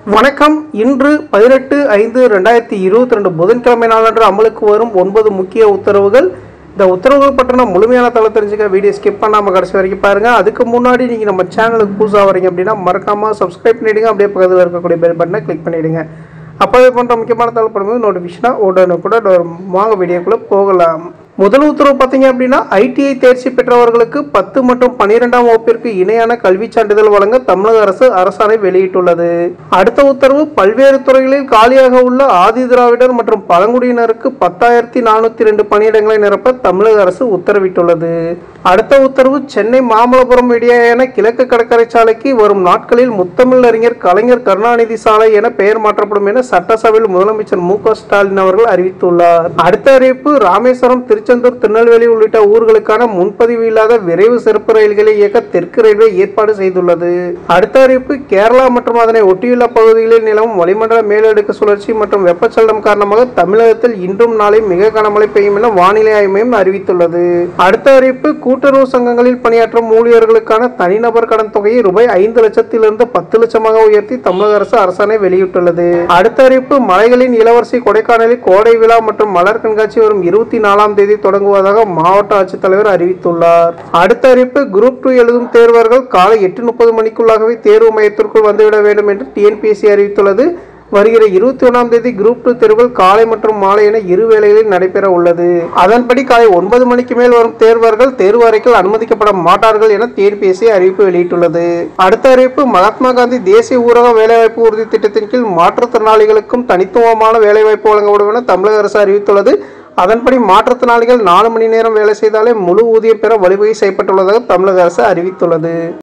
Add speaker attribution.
Speaker 1: வணக்கம் இன்று பதினெட்டு ஐந்து ரெண்டாயிரத்தி இருபத்தி ரெண்டு புதன்கிழமை நாளன்று அமலுக்கு வரும் ஒன்பது முக்கிய உத்தரவுகள் இந்த உத்தரவுகள் பற்றின முழுமையான தகவல் தெரிஞ்சுக்க வீடியோ ஸ்கிப் பண்ணாமல் கடைசி வரைக்கும் பாருங்க அதுக்கு முன்னாடி நீங்கள் நம்ம சேனலுக்கு புதுசாக வரீங்க அப்படின்னா மறக்காமல் சப்ஸ்கிரைப் பண்ணிடுங்க அப்படியே பக்கத்தில் இருக்கக்கூடிய பெல் பட்டனை கிளிக் பண்ணிடுங்க அப்போவே போன்ற முக்கியமான தகவல் படும்போது நோட்டிஃபிகேஷனாக உடனே கூட வாங்க வீடியோக்குள்ளே போகலாம் முதல் உத்தரவு பார்த்தீங்க அப்படின்னா ஐடிஐ தேர்ச்சி பெற்றவர்களுக்கு பத்து மற்றும் பன்னிரெண்டாம் வகுப்பிற்கு இணையான கல்விச் சான்றிதழ் வழங்க தமிழக அரசு அரசாணை வெளியிட்டுள்ளது அடுத்த உத்தரவு பல்வேறு துறைகளில் காலியாக உள்ள ஆதி திராவிடர் மற்றும் பழங்குடியினருக்கு பத்தாயிரத்தி நானூத்தி ரெண்டு பணியிடங்களை நிரப்ப தமிழக அரசு உத்தரவிட்டுள்ளது அடுத்த உத்தரவு சென்னை மாமல்லபுரம் இடையேயான கிழக்கு கடற்கரை சாலைக்கு வரும் நாட்களில் முத்தமிழ் அறிஞர் கலைஞர் கருணாநிதி சாலை என பெயர் மாற்றப்படும் என சட்டசபையில் முதலமைச்சர் மு க ஸ்டாலின் அவர்கள் அறிவித்துள்ளார் அடுத்த அறிவிப்பு ராமேஸ்வரம் திருச்செந்தூர் திருநெல்வேலி உள்ளிட்ட ஊர்களுக்கான முன்பதிவு இல்லாத விரைவு சிறப்பு ரயில்களை இயக்க தெற்கு ரயில்வே ஏற்பாடு செய்துள்ளது அடுத்த அறிவிப்பு கேரளா மற்றும் அதனை ஒட்டியுள்ள பகுதிகளில் நிலவும் வளிமண்டல மேலடுக்கு சுழற்சி மற்றும் வெப்பச்சலனம் காரணமாக தமிழகத்தில் இன்றும் நாளை மிக கனமழை பெய்யும் என வானிலை ஆய்வு மையம் அறிவித்துள்ளது அடுத்த அறிவிப்பு கூட்டுறவு சங்கங்களில் பணியாற்றும் ஊழியர்களுக்கான தனிநபர் கடன் தொகையை ரூபாய் ஐந்து லட்சத்திலிருந்து பத்து லட்சமாக உயர்த்தி தமிழக அரசு அரசாணை வெளியிட்டுள்ளது அடுத்த அறிவிப்பு மலைகளின் இளவரசி கொடைக்கானலில் கோடை விழா மற்றும் மலர் கண்காட்சி வரும் இருபத்தி நாலாம் தேதி தொடங்குவதாக மாவட்ட ஆட்சித்தலைவர் அறிவித்துள்ளார் அடுத்த அறிவிப்பு குரூப் டூ எழுதும் தேர்வர்கள் காலை எட்டு முப்பது மணிக்குள்ளாகவே தேர்வு மையத்திற்குள் வந்துவிட வேண்டும் என்று டிஎன்பிஎஸ்சி அறிவித்துள்ளது வருகிற இருபத்தி ஒன்றாம் தேதி குரூப் டூ தேர்வுகள் காலை மற்றும் மாலை என இரு வேளைகளில் நடைபெற உள்ளது அதன்படி காலை ஒன்பது மணிக்கு மேல் வரும் தேர்வர்கள் தேர்வு அறைகள் அனுமதிக்கப்பட மாட்டார்கள் என டிஎன்பிஎஸ்சி அறிவிப்பு வெளியிட்டுள்ளது அடுத்த அறிவிப்பு மகாத்மா காந்தி தேசிய ஊரக வேலைவாய்ப்பு உறுதி திட்டத்தின் கீழ் மாற்றுத்திறனாளிகளுக்கும் தனித்துவமான வேலைவாய்ப்பு வழங்கப்படும் என தமிழக அரசு அறிவித்துள்ளது அதன்படி மாற்றுத்திறனாளிகள் நாலு மணி நேரம் வேலை செய்தாலே முழு ஊதியம் பெற வழிவகை செய்யப்பட்டுள்ளதாக தமிழக அரசு அறிவித்துள்ளது